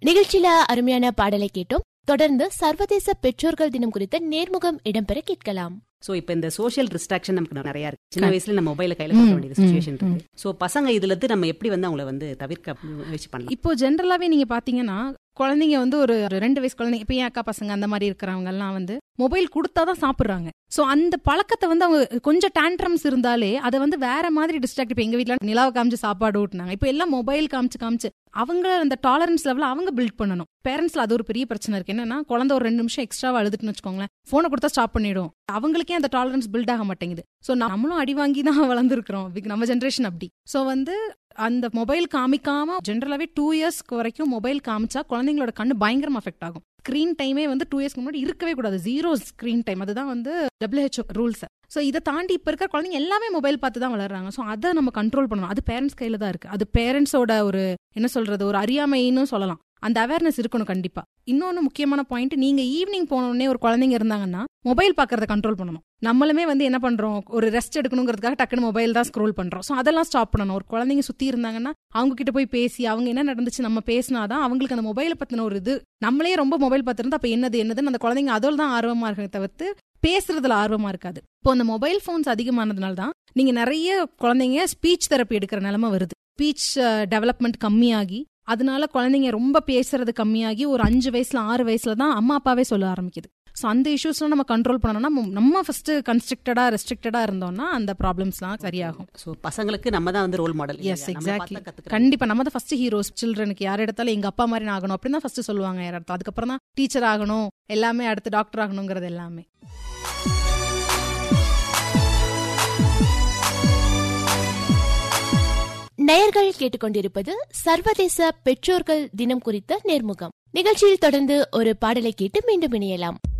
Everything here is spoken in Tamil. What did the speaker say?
நிகழ்ச்சியில அருமையான பாடலை கேட்டோம் தொடர்ந்து சர்வதேச பெற்றோர்கள் தினம் குறித்த நேர்முகம் இடம்பெற கேட்கலாம் சோ இப்ப இந்த சோஷியல் டிஸ்ட்ராக்ஷன் நமக்கு நிறைய இருக்கு சின்ன கண்- வயசுல நம்ம மொபைல கையில கொடுக்க ம், வேண்டிய ம், சுச்சுவேஷன் ம். இருக்கு சோ பசங்க இதுல இருந்து நம்ம எப்படி வந்து அவங்கள வந்து தவிர்க்க முயற்சி பண்ணலாம் இப்போ ஜென்ரலாவே நீங்க பாத்தீங்கன்னா குழந்தைங்க வந்து ஒரு ஒரு ரெண்டு வயசு குழந்தைங்க இப்ப என் அக்கா பசங்க அந்த மாதிரி இருக்கிறவங்க எல்லாம் வந்து மொபைல் கொடுத்தாதான் சாப்பிடுறாங்க சோ அந்த பழக்கத்தை வந்து அவங்க கொஞ்சம் டேண்ட்ரம்ஸ் இருந்தாலே அதை வந்து வேற மாதிரி டிஸ்ட்ராக்ட் இப்ப எங்க வீட்ல நிலாவை காமிச்சு சாப்பாடு ஊட்டினாங்க இப்ப எல்லாம் மொபைல் காமிச்சு காமிச்சு அவங்க அந்த டாலரன்ஸ் லெவல அவங்க பில்ட் பண்ணணும் பேரண்ட்ஸ்ல அது ஒரு பெரிய பிரச்சனை இருக்கு என்னன்னா குழந்தை ஒரு ரெண்டு நிமிஷம் எக்ஸ்ட்ராவா அழுதுட்டுன்னு வச்சுக்கோங்களேன் போனை கொடுத்தா ஸ்டாப் பண்ணிடும் அவங்களுக்கே அந்த டாலரன்ஸ் பில்ட் ஆக மாட்டேங்குது சோ நம்மளும் அடி வாங்கி தான் வளர்ந்துருக்கிறோம் நம்ம ஜென்ரேஷன் அப்படி சோ வந்து அந்த மொபைல் காமிக்காம ஜென்ரலாவே டூ இயர்ஸ்க்கு வரைக்கும் மொபைல் காமிச்சா குழந்தைங்களோட கண்ணு பயங்கரமா அஃபெக்ட் ஆகும் ஸ்கிரீன் டைமே வந்து டூ இயர்ஸ்க்கு முன்னாடி இருக்கவே கூடாது ஜீரோ ஸ்கிரீன் டைம் அதுதான் வந்து டபிள்யூஹெச்ஓ ரூல்ஸ் ஸோ இதை தாண்டி இப்போ இருக்கிற குழந்தைங்க எல்லாமே மொபைல் பார்த்து தான் வளர்றாங்க ஸோ அதை நம்ம கண்ட்ரோல் பண்ணணும் அது பேரண்ட்ஸ் கையில தான் இருக்கு அது பேரண்ட்ஸோட ஒரு என்ன சொல்றது ஒரு அறியாமைன்னு சொல்லலாம் அந்த அவேர்னஸ் இருக்கணும் கண்டிப்பா இன்னொன்னு முக்கியமான பாயிண்ட் நீங்க ஈவினிங் போனோடனே ஒரு குழந்தைங்க இருந்தாங்கன்னா மொபைல் பாக்குறத கண்ட்ரோல் பண்ணணும் நம்மளுமே வந்து என்ன பண்றோம் ஒரு ரெஸ்ட் எடுக்கணுங்கிறதுக்காக டக்குனு மொபைல் தான் ஸ்க்ரோல் பண்றோம் ஸோ அதெல்லாம் ஸ்டாப் பண்ணணும் ஒரு குழந்தைங்க சுத்தி இருந்தாங்கன்னா அவங்க கிட்ட போய் பேசி அவங்க என்ன நடந்துச்சு நம்ம பேசினாதான் அவங்களுக்கு அந்த மொபைலை பத்தின ஒரு இது நம்மளே ரொம்ப மொபைல் பார்த்திருந்தா அப்ப என்னது என்னதுன்னு அந்த குழந்தைங்க அதோட தான் ஆர்வமா இருக்க தவிர்த்து பேசுறதுல ஆர்வமா இருக்காது இப்போ அந்த மொபைல் போன்ஸ் அதிகமானதுனால தான் நீங்க நிறைய குழந்தைங்க ஸ்பீச் தெரப்பி எடுக்கிற நிலைமை வருது ஸ்பீச் டெவலப்மெண்ட் கம்மியாகி அதனால குழந்தைங்க ரொம்ப பேசுறது கம்மியாகி ஒரு அஞ்சு வயசுல ஆறு வயசுல தான் அம்மா அப்பாவே சொல்ல ஆரம்பிக்குது ஸோ அந்த இஷ்யூஸ்லாம் நம்ம கண்ட்ரோல் பண்ணணும்னா நம்ம- நம்ம ஃபர்ஸ்ட் கன்ஸ்ட்ரக்டடா ரெஸ்ட்ரிக்டடா இருந்தோம்னா அந்த ப்ராப்ளம்ஸ்லாம் சரியாகும் சோ பசங்களுக்கு நம்ம தான் வந்து ரோல் மாடல் எஸ் எக்ஸாக்ட்லி கண்டிப்பா நம்ம தான் ஃபர்ஸ்ட் ஹீரோஸ் சில்ட்ரனுக்கு யார் எடுத்தாலும் எங்க அப்பா மாதிரி நான் ஆகணும் அப்படின்னு தான் ஃபர்ஸ்ட் சொல்லுவாங்க யார் எடுத்தா அதுக்கப்புறம் தான் டீச்சர் ஆகணும் எல்லாமே அடுத்து டாக்டர் ஆகணுங்கிறது எல்லாமே நேயர்கள் கேட்டுக்கொண்டிருப்பது சர்வதேச பெற்றோர்கள் தினம் குறித்த நேர்முகம் நிகழ்ச்சியில் தொடர்ந்து ஒரு பாடலை கேட்டு மீண்டும் இணையலாம்